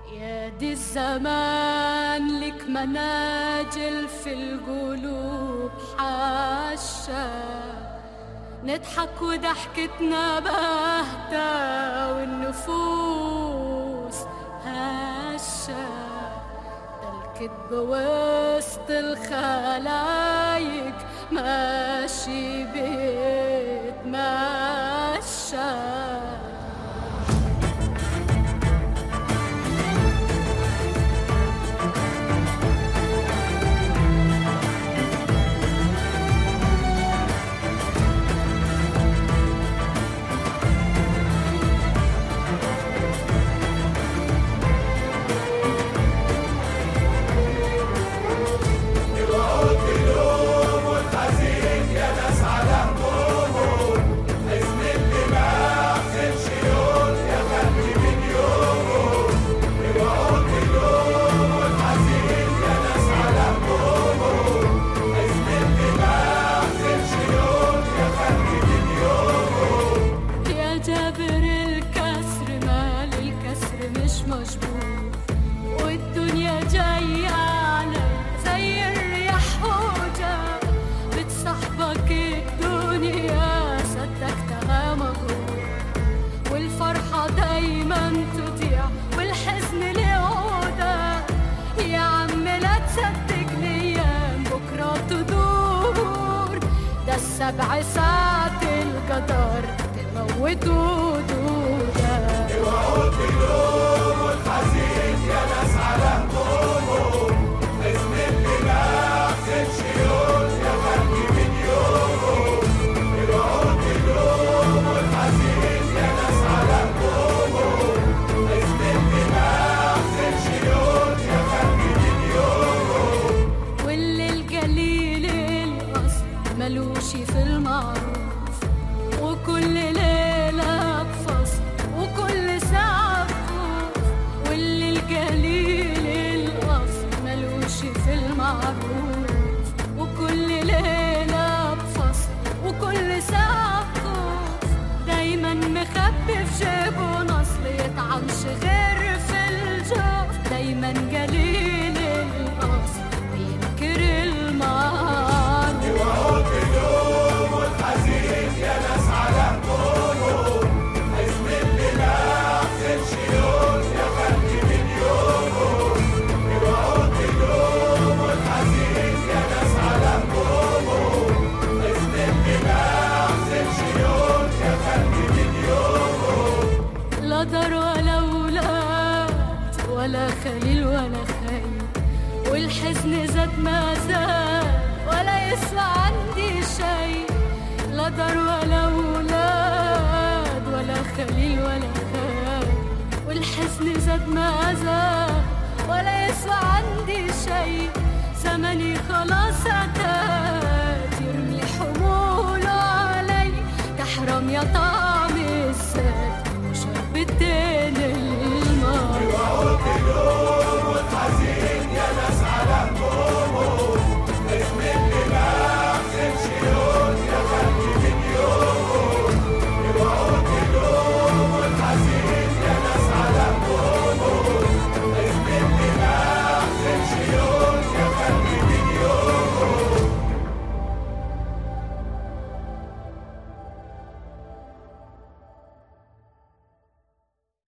يا دي الزمان لك مناجل في القلوب حاشا نضحك وضحكتنا باهتة والنفوس هشة ده الكذب وسط الخلايق ماشي بيتمشى يا جابر الكسر مال الكسر مش مجبور والدنيا جاية علي زي الرياح هوجة بتصاحبك الدنيا صدقتها مغرور والفرحة دايما تضيع والحزن لعودة يا عم لا تصدق الايام بكرة تدور ده السبع ساعات القدر تموت ودودة واللي القليل الأصل ملوش في المعروف وكل ليلة بفصل وكل ساعة بخوف واللي القليل الأصل ملوش في المعروف وكل ليلة بفصل وكل ساعة بخوف دايما مخبي في جيبه نصل يطعمش غير في الجوف دايما قليل الأصل بينكر المعروف لا دار ولا ولاد ولا خليل ولا خيل والحزن زاد ما زاد ولا يسوى عندي شيء لا دار ولا ولاد ولا خليل ولا خيل والحزن زاد ما زاد ولا يسوى عندي شيء زمني خلاص أتى